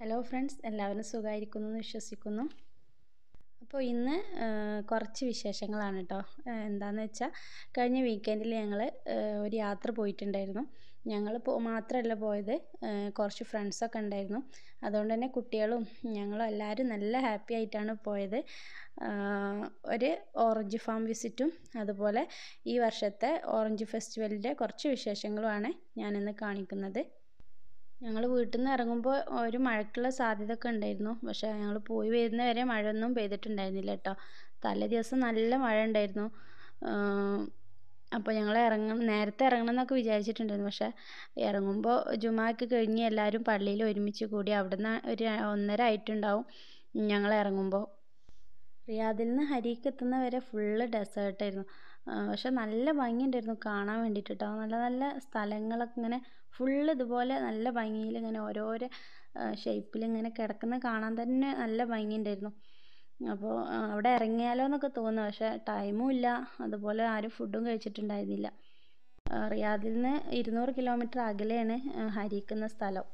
hello friends എല്ലാവരും സുഖമായിരിക്കുന്നു എന്ന് വിശ്വസിക്കുന്നു അപ്പോൾ ഇന്ന് കുറച്ച് വിശേഷങ്ങളാണ് കേട്ടോ എന്താണെന്ന് വെച്ചാൽ കഴിഞ്ഞ വീക്കെൻഡിൽ ഞങ്ങൾ ഒരു യാത്ര പോയിട്ടുണ്ടായിരുന്നു ഞങ്ങൾ മാത്രമല്ല പോയത് കുറച്ച് ഫ്രണ്ട്സൊക്കെ ഉണ്ടായിരുന്നു അതുകൊണ്ട് തന്നെ കുട്ടികളും ഞങ്ങളും എല്ലാവരും നല്ല ഹാപ്പി ആയിട്ടാണ് പോയത് ഒരു ഓറഞ്ച് ഫാം വിസിറ്റും അതുപോലെ ഈ വർഷത്തെ ഓറഞ്ച് ഫെസ്റ്റിവലിൻ്റെ കുറച്ച് വിശേഷങ്ങളുമാണ് ഞാനിന്ന് കാണിക്കുന്നത് ഞങ്ങൾ വീട്ടിൽ നിന്ന് ഇറങ്ങുമ്പോൾ ഒരു മഴയ്ക്കുള്ള സാധ്യത ഒക്കെ ഉണ്ടായിരുന്നു പക്ഷേ ഞങ്ങൾ പോയി വരുന്ന വരെ മഴയൊന്നും പെയ്തിട്ടുണ്ടായിരുന്നില്ല കേട്ടോ തലേ ദിവസം നല്ല മഴ ഉണ്ടായിരുന്നു അപ്പോൾ ഞങ്ങൾ ഇറങ്ങും നേരത്തെ ഇറങ്ങണം എന്നൊക്കെ വിചാരിച്ചിട്ടുണ്ടായിരുന്നു പക്ഷേ ഇറങ്ങുമ്പോൾ ജുമാക്ക് കഴിഞ്ഞ് എല്ലാവരും പള്ളിയിൽ ഒരുമിച്ച് കൂടി അവിടെ നിന്ന് ഒരു ഒന്നര ആയിട്ടുണ്ടാവും ഞങ്ങൾ ഇറങ്ങുമ്പോൾ റിയാദിൽ നിന്ന് ഹരിക്ക് എത്തുന്ന വരെ ഫുള്ള് ഡെസേർട്ടായിരുന്നു പക്ഷെ നല്ല ഭംഗിയുണ്ടായിരുന്നു കാണാൻ വേണ്ടിയിട്ട് കേട്ടോ നല്ല നല്ല സ്ഥലങ്ങളൊക്കെ ഇങ്ങനെ ഫുള്ള് ഇതുപോലെ നല്ല ഭംഗിയിൽ ഇങ്ങനെ ഓരോരോ ഷേപ്പിൽ ഇങ്ങനെ കിടക്കുന്ന കാണാൻ തന്നെ നല്ല ഭംഗിയുണ്ടായിരുന്നു അപ്പോൾ അവിടെ ഇറങ്ങിയാലോ എന്നൊക്കെ തോന്നുന്നു പക്ഷേ ടൈമും ഇല്ല അതുപോലെ ആരും ഫുഡും കഴിച്ചിട്ടുണ്ടായിരുന്നില്ല റിയാദിൽ നിന്ന് ഇരുന്നൂറ് കിലോമീറ്റർ അകലെയാണ് ഹരിക്കുന്ന സ്ഥലം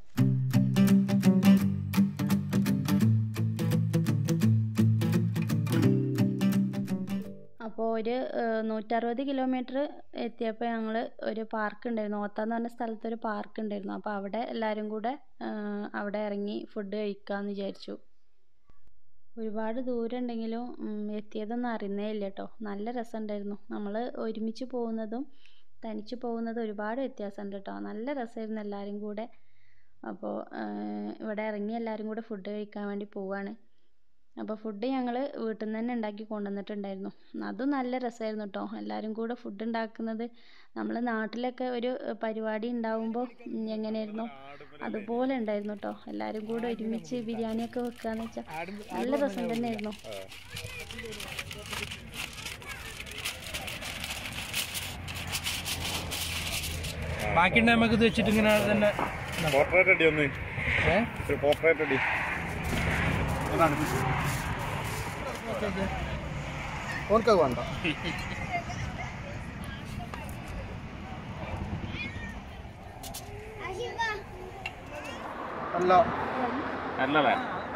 അപ്പോൾ ഒരു നൂറ്ററുപത് കിലോമീറ്റർ എത്തിയപ്പോൾ ഞങ്ങൾ ഒരു പാർക്ക് ഉണ്ടായിരുന്നു ഓത്ത എന്ന് പറഞ്ഞ സ്ഥലത്ത് ഒരു പാർക്ക് ഉണ്ടായിരുന്നു അപ്പോൾ അവിടെ എല്ലാവരും കൂടെ അവിടെ ഇറങ്ങി ഫുഡ് കഴിക്കാമെന്ന് വിചാരിച്ചു ഒരുപാട് ദൂരം ഉണ്ടെങ്കിലും എത്തിയതൊന്നും അറിയുന്നേ ഇല്ല കേട്ടോ നല്ല രസമുണ്ടായിരുന്നു നമ്മൾ ഒരുമിച്ച് പോകുന്നതും തനിച്ച് പോകുന്നതും ഒരുപാട് വ്യത്യാസമുണ്ട് കേട്ടോ നല്ല രസമായിരുന്നു എല്ലാവരും കൂടെ അപ്പോൾ ഇവിടെ ഇറങ്ങി എല്ലാവരും കൂടെ ഫുഡ് കഴിക്കാൻ വേണ്ടി പോവാണ് അപ്പോൾ ഫുഡ് ഞങ്ങൾ വീട്ടിൽ നിന്ന് തന്നെ ഉണ്ടാക്കി കൊണ്ടുവന്നിട്ടുണ്ടായിരുന്നു അതും നല്ല രസമായിരുന്നു കേട്ടോ എല്ലാവരും കൂടെ ഫുഡ് ഉണ്ടാക്കുന്നത് നമ്മൾ നാട്ടിലൊക്കെ ഒരു പരിപാടി ഉണ്ടാവുമ്പോൾ എങ്ങനെയായിരുന്നു അതുപോലെ ഉണ്ടായിരുന്നു കേട്ടോ എല്ലാവരും കൂടെ ഒരുമിച്ച് ബിരിയാണിയൊക്കെ വെക്കുകയെന്ന് വെച്ചാൽ നല്ല രസം തന്നെയായിരുന്നു ബാക്കി നമുക്ക് ഇത് വെച്ചിട്ട് ഇങ്ങനെ തന്നെ പോർട്രേറ്റ് അടി ഒന്ന് ഒരു പോർട്രേറ്റ് അടി ഓർക്കത് വേണ്ട അല്ല നല്ലതാ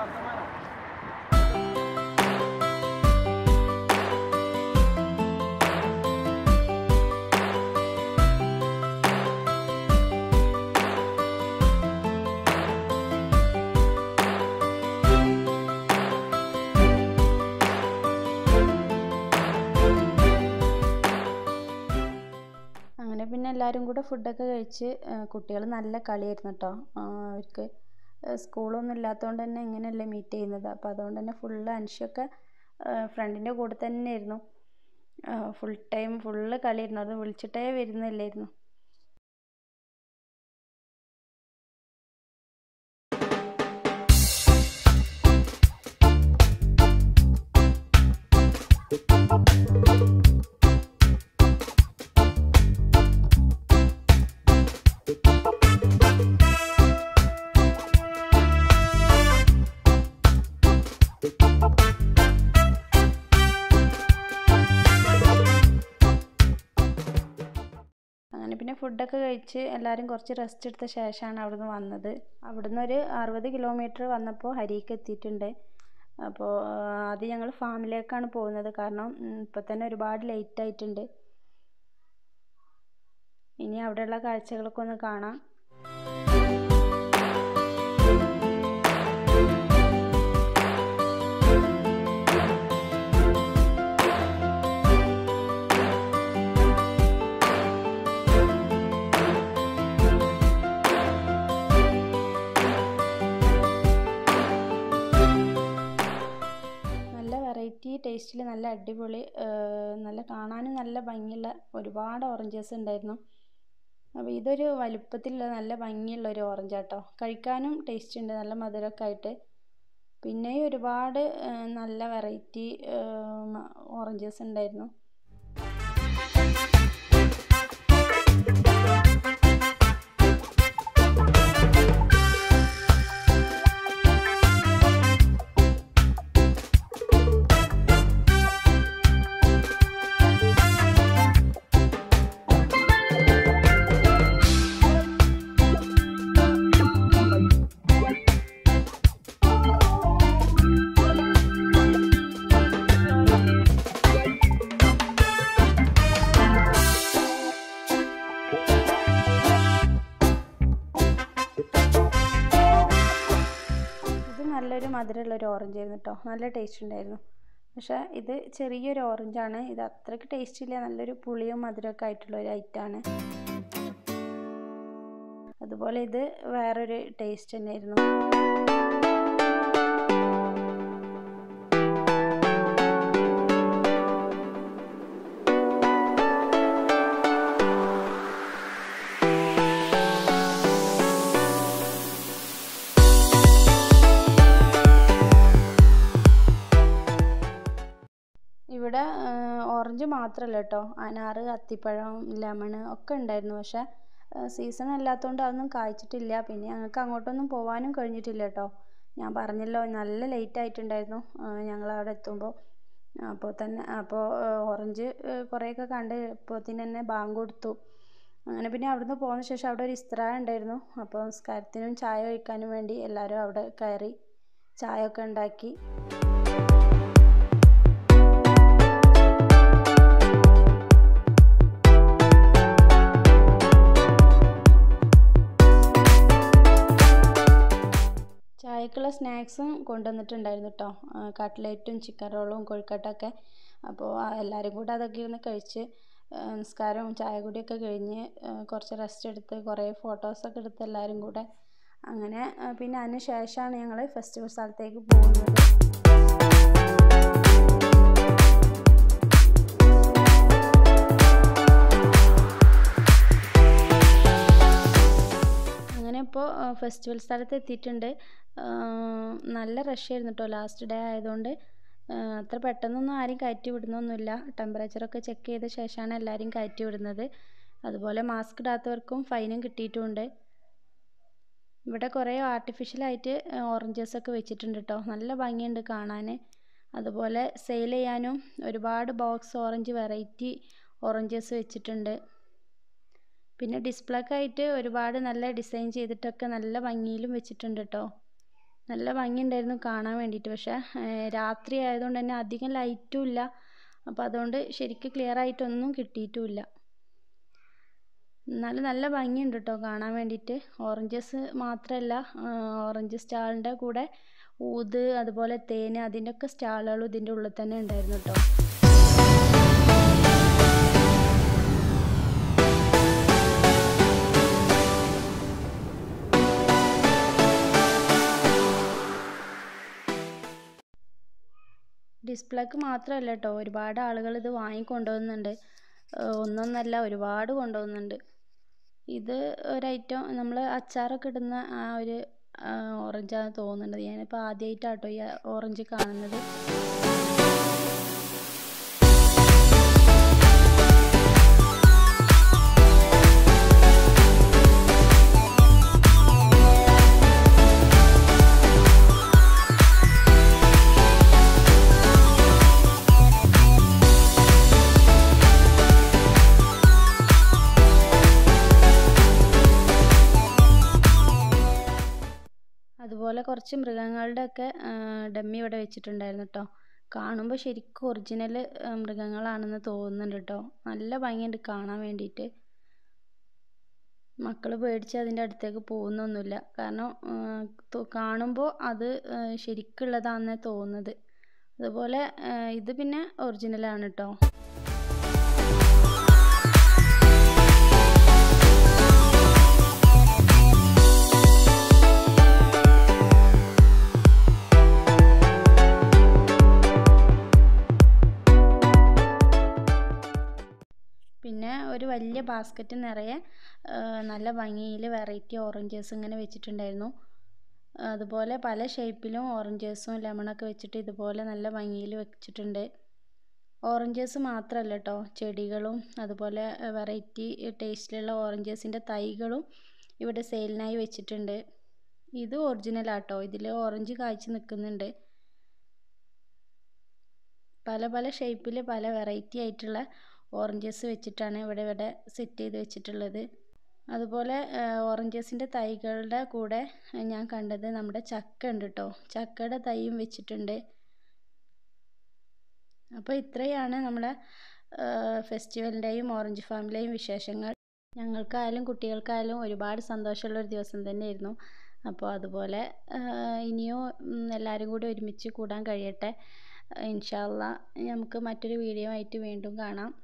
അങ്ങനെ പിന്നെ എല്ലാവരും കൂടെ ഫുഡൊക്കെ കഴിച്ച് കുട്ടികൾ നല്ല കളിയായിരുന്നു കേട്ടോ അവർക്ക് സ്കൂളൊന്നും ഇല്ലാത്തതുകൊണ്ട് തന്നെ ഇങ്ങനെയല്ലേ മീറ്റ് ചെയ്യുന്നത് അപ്പോൾ അതുകൊണ്ട് തന്നെ ഫുള്ള് അൻഷൊക്കെ ഫ്രണ്ടിൻ്റെ കൂടെ തന്നെയായിരുന്നു ഫുൾ ടൈം ഫുള്ള് കളിയായിരുന്നു അത് വിളിച്ചിട്ടേ വരുന്നില്ലായിരുന്നു അങ്ങനെ പിന്നെ ഫുഡൊക്കെ കഴിച്ച് എല്ലാവരും കുറച്ച് റെസ്റ്റ് എടുത്ത ശേഷമാണ് അവിടുന്ന് വന്നത് അവിടുന്ന് ഒരു അറുപത് കിലോമീറ്റർ വന്നപ്പോൾ ഹരിക്ക് എത്തിയിട്ടുണ്ട് അപ്പോൾ ആദ്യം ഞങ്ങൾ ഫാമിലേക്കാണ് പോകുന്നത് കാരണം ഇപ്പോൾ തന്നെ ഒരുപാട് ലേറ്റ് ആയിട്ടുണ്ട് ഇനി അവിടെയുള്ള കാഴ്ചകളൊക്കെ ഒന്ന് കാണാം വെറൈറ്റി ടേസ്റ്റിൽ നല്ല അടിപൊളി നല്ല കാണാനും നല്ല ഭംഗിയുള്ള ഒരുപാട് ഓറഞ്ചസ് ഉണ്ടായിരുന്നു അപ്പോൾ ഇതൊരു വലുപ്പത്തിലുള്ള നല്ല ഭംഗിയുള്ള ഒരു ഓറഞ്ച് ആട്ടോ കഴിക്കാനും ടേസ്റ്റ് ഉണ്ട് നല്ല മധുരമൊക്കെ ആയിട്ട് പിന്നെയും ഒരുപാട് നല്ല വെറൈറ്റി ഓറഞ്ചസ് ഉണ്ടായിരുന്നു ഓറഞ്ച് ആയിരുന്നു കേട്ടോ നല്ല ടേസ്റ്റ് ഉണ്ടായിരുന്നു പക്ഷേ ഇത് ചെറിയൊരു ഓറഞ്ചാണ് ഇത് അത്രയ്ക്ക് ടേസ്റ്റ് ഇല്ല നല്ലൊരു പുളിയും മധുരമൊക്കെ ആയിട്ടുള്ള ഒരു ഐറ്റമാണ് അതുപോലെ ഇത് വേറൊരു ടേസ്റ്റ് തന്നെയായിരുന്നു ഇവിടെ ഓറഞ്ച് മാത്രമല്ല കേട്ടോ അനാറ് അത്തിപ്പഴം ലെമൺ ഒക്കെ ഉണ്ടായിരുന്നു പക്ഷേ സീസൺ അല്ലാത്തതുകൊണ്ട് അതൊന്നും കായ്ച്ചിട്ടില്ല പിന്നെ ഞങ്ങൾക്ക് അങ്ങോട്ടൊന്നും പോകാനും കഴിഞ്ഞിട്ടില്ല കേട്ടോ ഞാൻ പറഞ്ഞല്ലോ നല്ല ലേറ്റ് ആയിട്ടുണ്ടായിരുന്നു ഞങ്ങൾ അവിടെ എത്തുമ്പോൾ അപ്പോൾ തന്നെ അപ്പോൾ ഓറഞ്ച് കുറേയൊക്കെ കണ്ട് ഇപ്പോഴത്തേന് തന്നെ ബാങ്ക് കൊടുത്തു അങ്ങനെ പിന്നെ അവിടുന്ന് പോകുന്ന ശേഷം അവിടെ ഒരു ഇസ്ത്രാ ഉണ്ടായിരുന്നു അപ്പോൾ നിസ്കാരത്തിനും ചായ കഴിക്കാനും വേണ്ടി എല്ലാവരും അവിടെ കയറി ചായ ഒക്കെ ഉണ്ടാക്കി ചായക്കുള്ള സ്നാക്സും കൊണ്ടുവന്നിട്ടുണ്ടായിരുന്നു കേട്ടോ കട്ട്ലേറ്റും ചിക്കൻ റോളും കൊഴുക്കട്ടൊക്കെ അപ്പോൾ എല്ലാവരും കൂടെ അതൊക്കെ ഇരുന്ന് കഴിച്ച് നിസ്കാരവും ചായ കുടിയൊക്കെ കഴിഞ്ഞ് കുറച്ച് റെസ്റ്റ് എടുത്ത് കുറേ ഫോട്ടോസൊക്കെ എടുത്ത് എല്ലാവരും കൂടെ അങ്ങനെ പിന്നെ അതിന് ശേഷമാണ് ഞങ്ങൾ ഫെസ്റ്റിവൽ സ്ഥലത്തേക്ക് പോകുന്നത് അങ്ങനെ ഇപ്പോൾ ഫെസ്റ്റിവൽ സ്ഥലത്ത് എത്തിയിട്ടുണ്ട് നല്ല റഷ് ആയിരുന്നു കേട്ടോ ലാസ്റ്റ് ഡേ ആയതുകൊണ്ട് അത്ര പെട്ടെന്നൊന്നും ആരും കയറ്റി വിടുന്നൊന്നുമില്ല ടെമ്പറേച്ചറൊക്കെ ചെക്ക് ചെയ്ത ശേഷമാണ് എല്ലാവരും കയറ്റി വിടുന്നത് അതുപോലെ മാസ്ക് ഇടാത്തവർക്കും ഫൈനും കിട്ടിയിട്ടുമുണ്ട് ഇവിടെ കുറേ ആർട്ടിഫിഷ്യലായിട്ട് ഓറഞ്ചസ് ഒക്കെ വെച്ചിട്ടുണ്ട് കേട്ടോ നല്ല ഭംഗിയുണ്ട് കാണാൻ അതുപോലെ സെയിൽ ചെയ്യാനും ഒരുപാട് ബോക്സ് ഓറഞ്ച് വെറൈറ്റി ഓറഞ്ചസ് വെച്ചിട്ടുണ്ട് പിന്നെ ഡിസ്പ്ലേക്കായിട്ട് ഒരുപാട് നല്ല ഡിസൈൻ ചെയ്തിട്ടൊക്കെ നല്ല ഭംഗിയിലും വെച്ചിട്ടുണ്ട് കേട്ടോ നല്ല ഭംഗിയുണ്ടായിരുന്നു കാണാൻ വേണ്ടിയിട്ട് പക്ഷേ രാത്രി ആയതുകൊണ്ട് തന്നെ അധികം ലൈറ്റും ഇല്ല അപ്പോൾ അതുകൊണ്ട് ശരിക്കും ക്ലിയർ ആയിട്ടൊന്നും കിട്ടിയിട്ടുമില്ല എന്നാലും നല്ല ഭംഗിയുണ്ട് കേട്ടോ കാണാൻ വേണ്ടിയിട്ട് ഓറഞ്ചസ് മാത്രമല്ല ഓറഞ്ച് സ്റ്റാളിൻ്റെ കൂടെ ഊത് അതുപോലെ തേന് അതിൻ്റെയൊക്കെ സ്റ്റാളുകളും ഇതിൻ്റെ ഉള്ളിൽ തന്നെ ഉണ്ടായിരുന്നു കേട്ടോ ഡിസ്പ്ലേക്ക് മാത്രമല്ല കേട്ടോ ഒരുപാട് ആളുകൾ ഇത് വാങ്ങിക്കൊണ്ടുപോകുന്നുണ്ട് ഒന്നൊന്നല്ല ഒരുപാട് കൊണ്ടുപോകുന്നുണ്ട് ഇത് ഒരു ഐറ്റം നമ്മൾ അച്ചാറൊക്കെ ഇടുന്ന ആ ഒരു ഓറഞ്ചാണ് തോന്നുന്നുണ്ട് ഞാനിപ്പോൾ ആദ്യമായിട്ടാണ് കേട്ടോ ഈ ഓറഞ്ച് കാണുന്നത് അതുപോലെ കുറച്ച് മൃഗങ്ങളുടെ ഒക്കെ ഡമ്മി ഇവിടെ വെച്ചിട്ടുണ്ടായിരുന്നു കേട്ടോ കാണുമ്പോൾ ശരിക്കും ഒറിജിനൽ മൃഗങ്ങളാണെന്ന് തോന്നുന്നുണ്ട് കേട്ടോ നല്ല ഭംഗിയുണ്ട് കാണാൻ വേണ്ടിയിട്ട് മക്കൾ പേടിച്ച് അതിൻ്റെ അടുത്തേക്ക് പോകുന്നൊന്നുമില്ല കാരണം കാണുമ്പോൾ അത് ശരിക്കുള്ളതാണെന്നേ തോന്നുന്നത് അതുപോലെ ഇത് പിന്നെ ഒറിജിനലാണ് കേട്ടോ പിന്നെ ഒരു വലിയ ബാസ്ക്കറ്റ് നിറയെ നല്ല ഭംഗിയിൽ വെറൈറ്റി ഓറഞ്ചസ് ഇങ്ങനെ വെച്ചിട്ടുണ്ടായിരുന്നു അതുപോലെ പല ഷേപ്പിലും ഓറഞ്ചസും ലെമണൊക്കെ വെച്ചിട്ട് ഇതുപോലെ നല്ല ഭംഗിയിൽ വെച്ചിട്ടുണ്ട് ഓറഞ്ചസ് മാത്രമല്ല കേട്ടോ ചെടികളും അതുപോലെ വെറൈറ്റി ടേസ്റ്റിലുള്ള ഓറഞ്ചസിൻ്റെ തൈകളും ഇവിടെ സെയിലിനായി വെച്ചിട്ടുണ്ട് ഇത് ഒറിജിനലാട്ടോ ഇതിൽ ഓറഞ്ച് കായ്ച്ച് നിൽക്കുന്നുണ്ട് പല പല ഷേപ്പിൽ പല വെറൈറ്റി ആയിട്ടുള്ള ഓറഞ്ചസ് വെച്ചിട്ടാണ് ഇവിടെ ഇവിടെ സെറ്റ് ചെയ്ത് വെച്ചിട്ടുള്ളത് അതുപോലെ ഓറഞ്ചസിൻ്റെ തൈകളുടെ കൂടെ ഞാൻ കണ്ടത് നമ്മുടെ ചക്ക ഉണ്ട് കേട്ടോ ചക്കയുടെ തൈയും വെച്ചിട്ടുണ്ട് അപ്പോൾ ഇത്രയാണ് നമ്മുടെ ഫെസ്റ്റിവലിൻ്റെയും ഓറഞ്ച് ഫാമിലെയും വിശേഷങ്ങൾ ഞങ്ങൾക്കായാലും കുട്ടികൾക്കായാലും ഒരുപാട് സന്തോഷമുള്ള ഒരു ദിവസം തന്നെയായിരുന്നു അപ്പോൾ അതുപോലെ ഇനിയും ഉം, എല്ലാവരും കൂടി ഒരുമിച്ച് കൂടാൻ കഴിയട്ടെ ഇൻഷാല്ല നമുക്ക് മറ്റൊരു വീഡിയോ ആയിട്ട് വീണ്ടും കാണാം